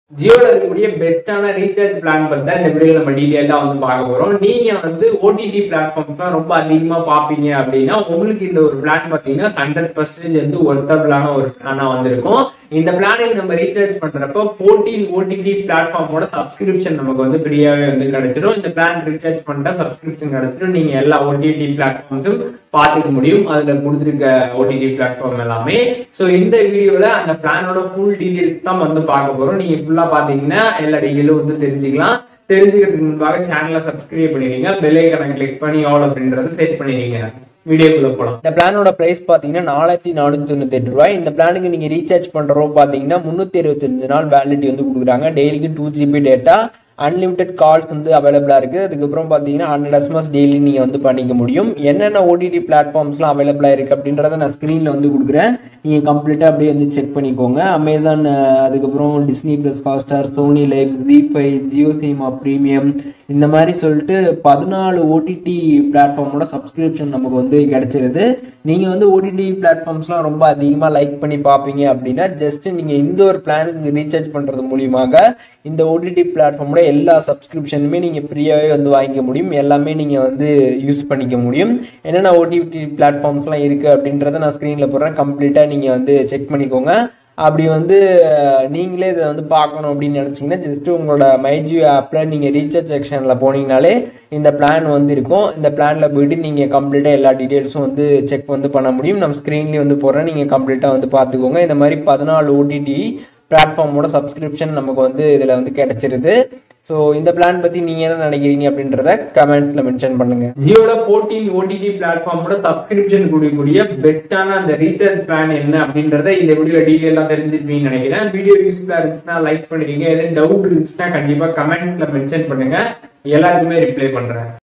ஜியோல இருக்கக்கூடிய பெஸ்டான recharge plan பத்தி தான் இந்த வீடியோல நம்ம டீடைல்டா வந்து பார்க்க போறோம் நீங்க வந்து ஓடிடி பிளாட்ஃபார்ம்ஸ் தான் ரொம்ப அதிகமா பாப்பீங்க அப்படின்னா உங்களுக்கு இந்த ஒரு பிளான் பாத்தீங்கன்னா ஹண்ட்ரட் பர்சன்டேஜ் வந்து ஒர்த்தபிளான ஒரு பிளானா வந்திருக்கும் இந்த பிளானில் நம்ம ரீசார்ஜ் பண்றப்ப ஃபோர்டீன் ஓடிடி பிளாட்ஃபார்மோட சப்ஸ்கிரிப்ஷன் நமக்கு வந்து ஃப்ரீயாவே வந்து கிடைச்சிடும் இந்த பிளான் ரீசார்ஜ் பண்ணிட்டா சப்ஸ்கிரிப்ஷன் கிடைச்சிடும் நீங்க எல்லா ஓடிடி பிளாட்ஃபார்ம்ஸும் பார்த்துக்க முடியும் அதுல கொடுத்துருக்க ஓடிடி பிளாட்ஃபார்ம் எல்லாமே ஸோ இந்த வீடியோல அந்த பிளானோட ஃபுல் டீடைல்ஸ் தான் வந்து பார்க்க போறோம் நீங்க ஃபுல்லா பாத்தீங்கன்னா எல்லா டீடைலும் வந்து தெரிஞ்சுக்கலாம் தெரிஞ்சுக்கிறதுக்கு முன்பாக சேனலை சப்ஸ்கிரைப் பண்ணிடுங்க பெல் ஐக்கனை கிளிக் பண்ணி ஆல் அப்படின்றத செட் பண்ணிடுங்க வீடியோக்குள்ள போலாம் இந்த பிளானோட பிரைஸ் பார்த்தீங்கன்னா நாலாயிரத்தி நானூற்றி தொண்ணூத்தெட்டு ரூபாய் இந்த பிளானுக்கு நீங்கள் ரீசார்ஜ் பண்ணுறோம் பார்த்தீங்கன்னா முந்நூற்றி இருபத்தஞ்சு நாள் வேலிடிட்டி வந்து கொடுக்குறாங்க டெய்லிக்கு two GB data unlimited calls வந்து அவைலபிளாக இருக்குது அதுக்கப்புறம் பார்த்தீங்கன்னா ஹண்ட்ரட் எஸ்எம்எஸ் டெய்லி நீங்கள் வந்து பண்ணிக்க முடியும் என்னென்ன ஓடிடி பிளாட்ஃபார்ம்ஸ்லாம் அவைலபிளாக இருக்குது அப்படின்றத நான் ஸ்க்ரீனில் வந்து கொடுக்குறேன் நீங்கள் கம்ப்ளீட்டாக அப்படியே வந்து செக் பண்ணிக்கோங்க அமேசான் அஹ், அதுக்கப்புறம் Disney plus Hotstar Sony Liv Zee five Jio cinema premium இந்த மாதிரி சொல்லிட்டு பதினாலு ஓடிடி பிளாட்ஃபார்மோட சப்ஸ்கிரிப்ஷன் நமக்கு வந்து கிடைச்சிருது நீங்கள் வந்து ஓடிடி பிளாட்ஃபார்ம்ஸ்லாம் ரொம்ப அதிகமாக லைக் பண்ணி பார்ப்பீங்க அப்படின்னா ஜஸ்ட் நீங்கள் இந்த ஒரு பிளானுக்கு ரீசார்ஜ் பண்ணுறது மூலியமாக இந்த ஓடிடி பிளாட்ஃபார்மோட எல்லா சப்ஸ்கிரிப்ஷனுமே நீங்கள் ஃப்ரீயாகவே வந்து வாங்கிக்க முடியும் எல்லாமே நீங்கள் வந்து யூஸ் பண்ணிக்க முடியும் என்னென்ன ஓடிடி பிளாட்ஃபார்ம்ஸ்லாம் இருக்குது அப்படின்றத நான் ஸ்க்ரீனில் போடுறேன் கம்ப்ளீட்டாக நீங்கள் வந்து செக் பண்ணிக்கோங்க அப்படி வந்து அஹ், நீங்களே இதை வந்து பார்க்கணும் அப்படின்னு நினச்சிங்கன்னா ஜஸ்ட் உங்களோட மைஜியோ ஆப்பில் நீங்கள் ரீசார்ஜ் செக்ஷனில் போனீங்கனாலே இந்த பிளான் வந்து இருக்கும் இந்த பிளானில் போயிட்டு நீங்கள் கம்ப்ளீட்டாக எல்லா டீட்டெயில்ஸும் வந்து செக் வந்து பண்ண முடியும் நம்ம ஸ்க்ரீன்லேயும் வந்து போடுறேன் நீங்கள் கம்ப்ளீட்டாக வந்து பார்த்துக்கோங்க இந்த மாதிரி பதினாலு ஓடிடி பிளாட்ஃபார்மோட சப்ஸ்கிரிப்ஷன் நமக்கு வந்து இதில் வந்து கிடைச்சிருது ஸோ இந்த பிளான் பற்றி நீங்கள் என்ன நினைக்கிறீங்க அப்படின்றத கமெண்ட்ஸில் மென்ஷன் பண்ணுங்கள் ஜியோல ஃபோர்டீன் ஓடிடி பிளாட்ஃபார்மோட சப்ஸ்கிரிப்ஷன் கூடிய பெஸ்டான அந்த ரீசார்ஜ் பிளான் என்ன அப்படின்றத இந்த வீடியோ டீடைலா தெரிஞ்சிருப்பீங்கன்னு நினைக்கிறேன் வீடியோ யூஸ்ஃபுல்லா இருந்துச்சுன்னா லைக் பண்ணிடுங்க எதுவும் டவுட் இருந்துச்சுன்னா கண்டிப்பா கமெண்ட்ஸ்ல மென்ஷன் பண்ணுங்க எல்லாருக்குமே ரிப்ளை பண்றேன்